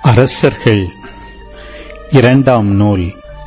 அரசர்கள் இரண்டாம் நூல்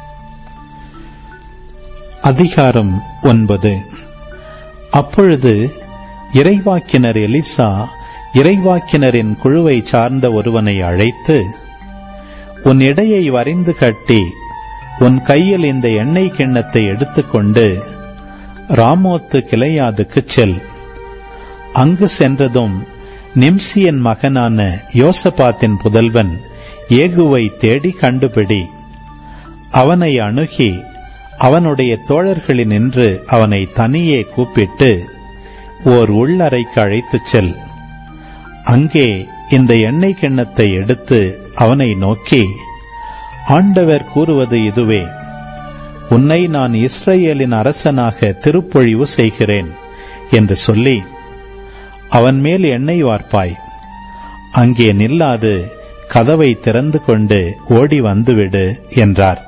அதிகாரம் ஒன்பது அப்பொழுது இறைவாக்கினர் எலிசா இறைவாக்கினரின் குழுவை சார்ந்த ஒருவனை அழைத்து உன் இடையை வரைந்து கட்டி உன் கையில் இந்த எண்ணெய் கிண்ணத்தை எடுத்துக்கொண்டு ராமோத்து கிளையாதுக்குச் செல் அங்கு சென்றதும் நிம்சியன் மகனான யோசபாத்தின் புதல்வன் ஏகுவை தேடி கண்டுபிடி அவனை அணுகி அவனுடைய தோழர்களினின்று அவனை தனியே கூப்பிட்டு ஓர் உள்ளறைக்கு அழைத்துச் செல் அங்கே இந்த எண்ணெய் கிண்ணத்தை எடுத்து அவனை நோக்கி ஆண்டவர் கூறுவது இதுவே உன்னை நான் இஸ்ரேலின் அரசனாக திருப்பொழிவு செய்கிறேன் என்று சொல்லி அவன் மேல் எண்ணெய் வார்ப்பாய் அங்கே நில்லாது கதவை திறந்து கொண்டு ஓடி வந்துவிடு என்றார்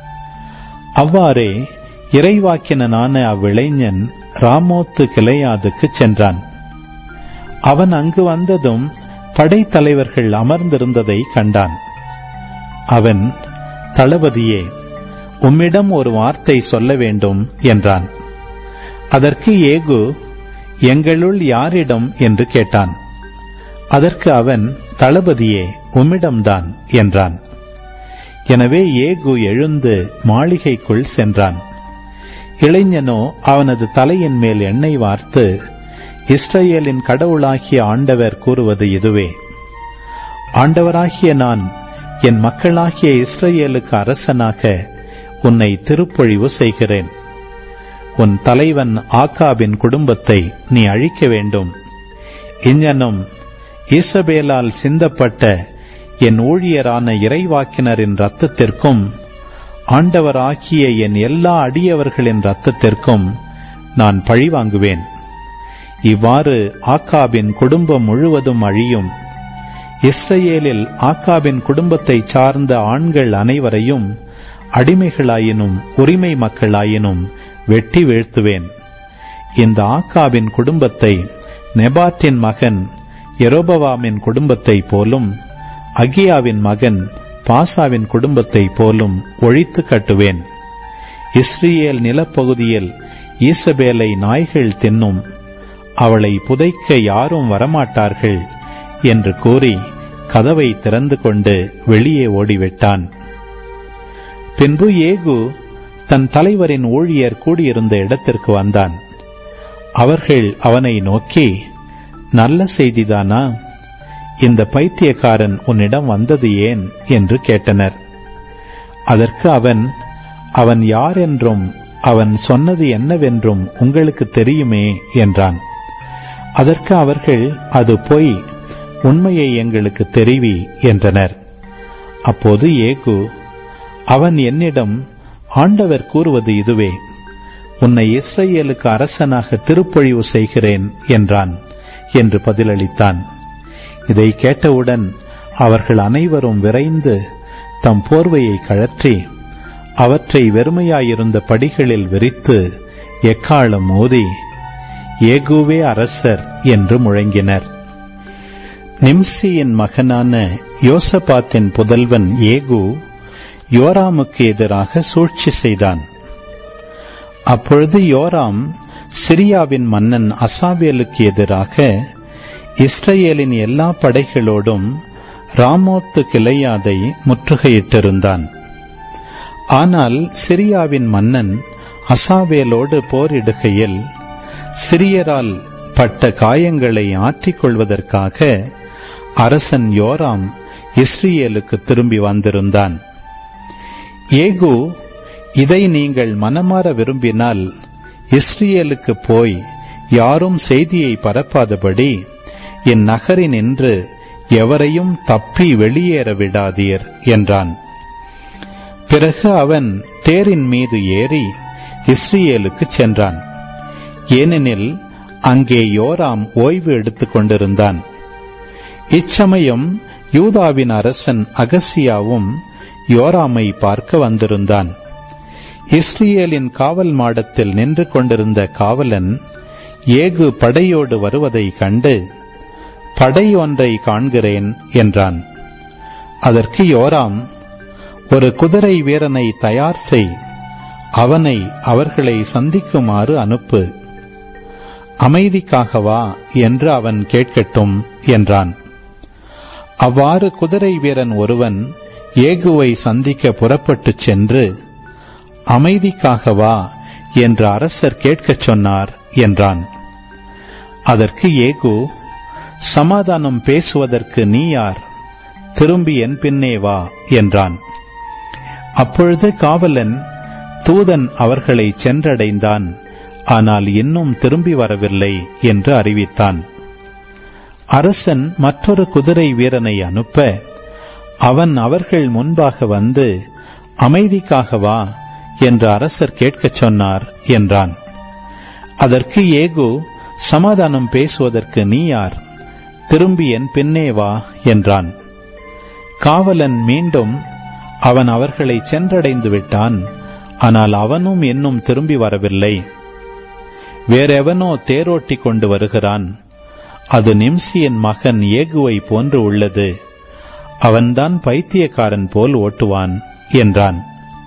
அவ்வாறே இறைவாக்கினனான அவ்விளைஞன் ராமோத்து கிளையாதுக்கு சென்றான் அவன் அங்கு வந்ததும் படைத்தலைவர்கள் அமர்ந்திருந்ததை கண்டான் அவன் தளபதியே உம்மிடம் ஒரு வார்த்தை சொல்ல வேண்டும் என்றான் அதற்கு ஏகு எங்களுள் யாரிடம் என்று கேட்டான் அதற்கு அவன் தளபதியே உம்மிடம்தான் என்றான் எனவே ஏகு எழுந்து மாளிகைக்குள் சென்றான் இளைஞனோ அவனது தலையின் மேல் எண்ணெய் வார்த்து இஸ்ரேலின் கடவுளாகிய ஆண்டவர் கூறுவது இதுவே ஆண்டவராகிய நான் என் மக்களாகிய இஸ்ரேலுக்கு அரசனாக உன்னை திருப்பொழிவு செய்கிறேன் உன் தலைவன் ஆக்காபின் குடும்பத்தை நீ அழிக்க வேண்டும் இஞ்ஞனும் ஈசபேலால் சிந்தப்பட்ட என் ஊழியரான இறைவாக்கினரின் ரத்தத்திற்கும் ஆண்டவராகிய என் எல்லா அடியவர்களின் ரத்தத்திற்கும் நான் பழிவாங்குவேன் இவ்வாறு ஆக்காபின் குடும்பம் முழுவதும் அழியும் இஸ்ரேலில் ஆக்காபின் குடும்பத்தை சார்ந்த ஆண்கள் அனைவரையும் அடிமைகளாயினும் உரிமை மக்களாயினும் வெட்டி வீழ்த்துவேன் இந்த ஆக்காவின் குடும்பத்தை நெபாட்டின் மகன் எரோபவாமின் குடும்பத்தை போலும் அகியாவின் மகன் பாசாவின் குடும்பத்தை போலும் ஒழித்து கட்டுவேன் இஸ்ரேல் நிலப்பகுதியில் ஈசபேலை நாய்கள் தின்னும் அவளை புதைக்க யாரும் வரமாட்டார்கள் என்று கூறி கதவை திறந்து கொண்டு வெளியே ஓடிவிட்டான் பின்பு ஏகு தன் தலைவரின் ஊழியர் கூடியிருந்த இடத்திற்கு வந்தான் அவர்கள் அவனை நோக்கி நல்ல செய்திதானா இந்த பைத்தியக்காரன் உன்னிடம் வந்தது ஏன் என்று கேட்டனர் அதற்கு அவன் அவன் யார் என்றும் அவன் சொன்னது என்னவென்றும் உங்களுக்கு தெரியுமே என்றான் அதற்கு அவர்கள் அது பொய் உண்மையை எங்களுக்கு தெரிவி என்றனர் அப்போது ஏகு அவன் என்னிடம் ஆண்டவர் கூறுவது இதுவே உன்னை இஸ்ரேலுக்கு அரசனாக திருப்பொழிவு செய்கிறேன் என்றான் என்று பதிலளித்தான் இதை கேட்டவுடன் அவர்கள் அனைவரும் விரைந்து தம் போர்வையை கழற்றி அவற்றை வெறுமையாயிருந்த படிகளில் விரித்து எக்காலம் மோதி ஏகுவே அரசர் என்று முழங்கினர் நிம்சியின் மகனான யோசபாத்தின் புதல்வன் ஏகு யோராமுக்கு எதிராக சூழ்ச்சி செய்தான் அப்பொழுது யோராம் சிரியாவின் மன்னன் அசாவேலுக்கு எதிராக இஸ்ரேலின் எல்லா படைகளோடும் ராமோத்து கிளையாதை முற்றுகையிட்டிருந்தான் ஆனால் சிரியாவின் மன்னன் அசாவேலோடு போரிடுகையில் சிரியரால் பட்ட காயங்களை ஆற்றிக் கொள்வதற்காக அரசன் யோராம் இஸ்ரேலுக்கு திரும்பி வந்திருந்தான் ஏகு இதை நீங்கள் மனமாற விரும்பினால் இஸ்ரேலுக்கு போய் யாரும் செய்தியை பரப்பாதபடி என் நகரினின்று எவரையும் தப்பி வெளியேற விடாதீர் என்றான் பிறகு அவன் தேரின் மீது ஏறி இஸ்ரேலுக்கு சென்றான் ஏனெனில் அங்கே யோராம் ஓய்வு எடுத்துக் கொண்டிருந்தான் இச்சமயம் யூதாவின் அரசன் அகசியாவும் யோராமை பார்க்க வந்திருந்தான் இஸ்ரேலின் காவல் மாடத்தில் நின்று கொண்டிருந்த காவலன் ஏகு படையோடு வருவதை கண்டு படை ஒன்றை காண்கிறேன் என்றான் அதற்கு யோராம் ஒரு குதிரை வீரனை தயார் செய் அவனை அவர்களை சந்திக்குமாறு அனுப்பு அமைதிக்காகவா என்று அவன் கேட்கட்டும் என்றான் அவ்வாறு குதிரை வீரன் ஒருவன் ஏகுவை சந்திக்க புறப்பட்டுச் சென்று அமைதிக்காகவா என்று அரசர் கேட்கச் சொன்னார் என்றான் அதற்கு ஏகு சமாதானம் பேசுவதற்கு நீ யார் திரும்பி என் பின்னே வா என்றான் அப்பொழுது காவலன் தூதன் அவர்களை சென்றடைந்தான் ஆனால் இன்னும் திரும்பி வரவில்லை என்று அறிவித்தான் அரசன் மற்றொரு குதிரை வீரனை அனுப்ப அவன் அவர்கள் முன்பாக வந்து அமைதிக்காகவா என்று அரசர் கேட்கச் சொன்னார் என்றான் அதற்கு ஏகு சமாதானம் பேசுவதற்கு நீ யார் திரும்பி என் பின்னே வா என்றான் காவலன் மீண்டும் அவன் அவர்களை சென்றடைந்து விட்டான் ஆனால் அவனும் இன்னும் திரும்பி வரவில்லை வேறெவனோ தேரோட்டி கொண்டு வருகிறான் அது நிம்சியின் மகன் ஏகுவை போன்று உள்ளது அவன்தான் பைத்தியக்காரன் போல் ஓட்டுவான் என்றான்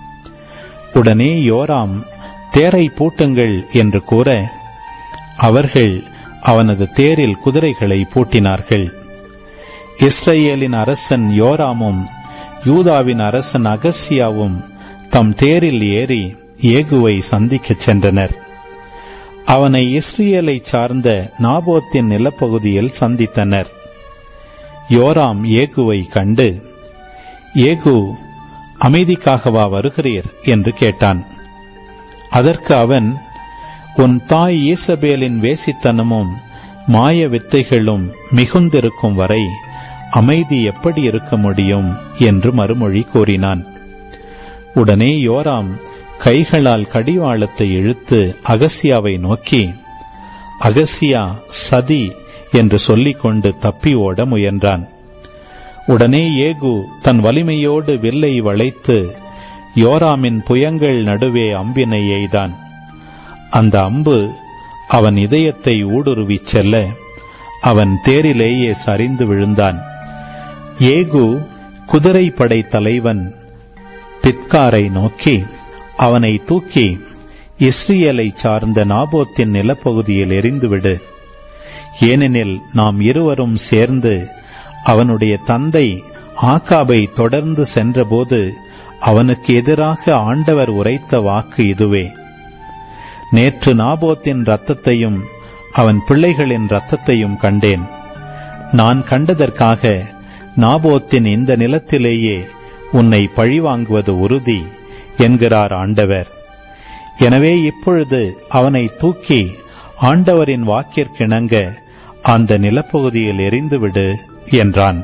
உடனே யோராம் தேரை பூட்டுங்கள் என்று கூற அவர்கள் அவனது தேரில் குதிரைகளை பூட்டினார்கள் இஸ்ரேலின் அரசன் யோராமும் யூதாவின் அரசன் அகசியாவும் தம் தேரில் ஏறி ஏகுவை சந்திக்கச் சென்றனர் அவனை இஸ்ரேலை சார்ந்த நாபோத்தின் நிலப்பகுதியில் சந்தித்தனர் யோராம் ஏகுவை கண்டு ஏகு அமைதிக்காகவா வருகிறீர் என்று கேட்டான் அதற்கு அவன் உன் தாய் ஈசபேலின் வேசித்தனமும் மாய வித்தைகளும் மிகுந்திருக்கும் வரை அமைதி எப்படி இருக்க முடியும் என்று மறுமொழி கூறினான் உடனே யோராம் கைகளால் கடிவாளத்தை இழுத்து அகசியாவை நோக்கி அகசியா சதி என்று சொல்லிக்கொண்டு தப்பி ஓட முயன்றான் உடனே ஏகு தன் வலிமையோடு வில்லை வளைத்து யோராமின் புயங்கள் நடுவே அம்பினை எய்தான் அந்த அம்பு அவன் இதயத்தை ஊடுருவிச் செல்ல அவன் தேரிலேயே சரிந்து விழுந்தான் ஏகு குதிரைப்படை தலைவன் பித்காரை நோக்கி அவனை தூக்கி இஸ்ரேலை சார்ந்த நாபோத்தின் நிலப்பகுதியில் எரிந்துவிடு ஏனெனில் நாம் இருவரும் சேர்ந்து அவனுடைய தந்தை ஆக்காபை தொடர்ந்து சென்றபோது அவனுக்கு எதிராக ஆண்டவர் உரைத்த வாக்கு இதுவே நேற்று நாபோத்தின் ரத்தத்தையும் அவன் பிள்ளைகளின் ரத்தத்தையும் கண்டேன் நான் கண்டதற்காக நாபோத்தின் இந்த நிலத்திலேயே உன்னை பழிவாங்குவது உறுதி என்கிறார் ஆண்டவர் எனவே இப்பொழுது அவனை தூக்கி ஆண்டவரின் வாக்கிற்கிணங்க அந்த நிலப்பகுதியில் எரிந்துவிடு என்றான்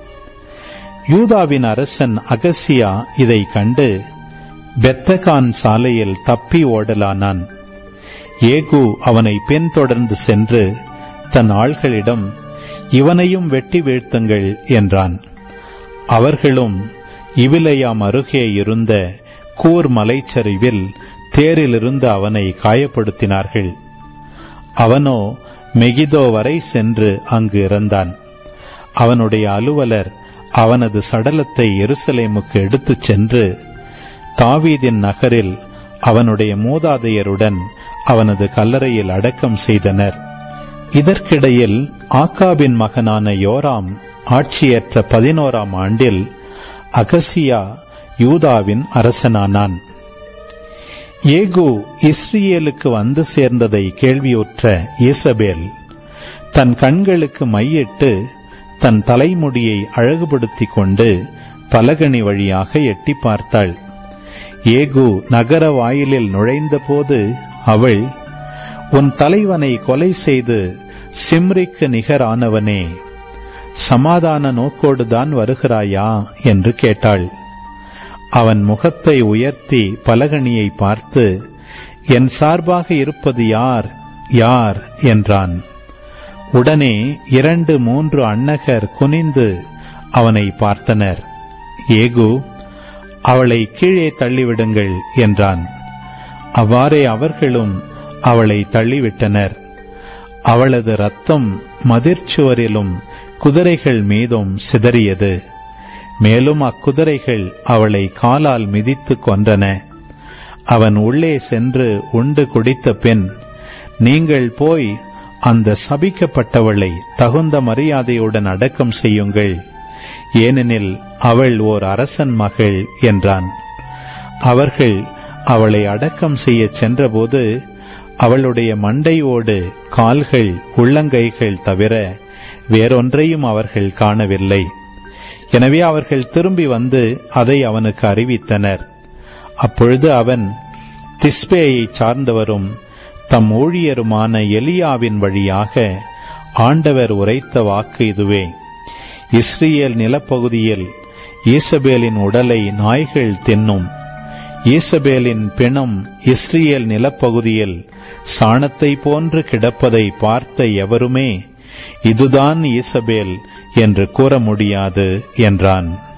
யூதாவின் அரசன் அகசியா இதை கண்டு பெத்தகான் சாலையில் தப்பி ஓடலானான் ஏகு அவனை பின்தொடர்ந்து சென்று தன் ஆள்களிடம் இவனையும் வெட்டி வீழ்த்துங்கள் என்றான் அவர்களும் இவிலையாம் அருகே இருந்த கூர் மலைச்சரிவில் தேரிலிருந்து அவனை காயப்படுத்தினார்கள் அவனோ மெகிதோ வரை சென்று அங்கு இறந்தான் அவனுடைய அலுவலர் அவனது சடலத்தை எருசலேமுக்கு எடுத்துச் சென்று தாவீதின் நகரில் அவனுடைய மூதாதையருடன் அவனது கல்லறையில் அடக்கம் செய்தனர் இதற்கிடையில் ஆக்காபின் மகனான யோராம் ஆட்சியேற்ற பதினோராம் ஆண்டில் அகசியா யூதாவின் அரசனானான் ஏகு இஸ்ரேலுக்கு வந்து சேர்ந்ததை கேள்வியுற்ற ஈசபேல் தன் கண்களுக்கு மையிட்டு தன் தலைமுடியை அழகுபடுத்திக் கொண்டு பலகனி வழியாக எட்டி பார்த்தாள் ஏகு நகர வாயிலில் நுழைந்தபோது அவள் உன் தலைவனை கொலை செய்து சிம்ரிக்கு நிகரானவனே சமாதான நோக்கோடுதான் வருகிறாயா என்று கேட்டாள் அவன் முகத்தை உயர்த்தி பலகணியை பார்த்து என் சார்பாக இருப்பது யார் யார் என்றான் உடனே இரண்டு மூன்று அன்னகர் குனிந்து அவனை பார்த்தனர் ஏகு அவளை கீழே தள்ளிவிடுங்கள் என்றான் அவ்வாறே அவர்களும் அவளை தள்ளிவிட்டனர் அவளது ரத்தம் மதிர்ச்சுவரிலும் குதிரைகள் மீதும் சிதறியது மேலும் அக்குதிரைகள் அவளை காலால் மிதித்து கொன்றன அவன் உள்ளே சென்று உண்டு குடித்த பின் நீங்கள் போய் அந்த சபிக்கப்பட்டவளை தகுந்த மரியாதையுடன் அடக்கம் செய்யுங்கள் ஏனெனில் அவள் ஓர் அரசன் மகள் என்றான் அவர்கள் அவளை அடக்கம் செய்யச் சென்றபோது அவளுடைய மண்டையோடு கால்கள் உள்ளங்கைகள் தவிர வேறொன்றையும் அவர்கள் காணவில்லை எனவே அவர்கள் திரும்பி வந்து அதை அவனுக்கு அறிவித்தனர் அப்பொழுது அவன் திஸ்பேயை சார்ந்தவரும் தம் ஊழியருமான எலியாவின் வழியாக ஆண்டவர் உரைத்த வாக்கு இதுவே இஸ்ரேல் நிலப்பகுதியில் ஈசபேலின் உடலை நாய்கள் தின்னும் ஈசபேலின் பிணம் இஸ்ரேல் நிலப்பகுதியில் சாணத்தை போன்று கிடப்பதை பார்த்த எவருமே இதுதான் ஈசபேல் என்று கூற முடியாது என்றான்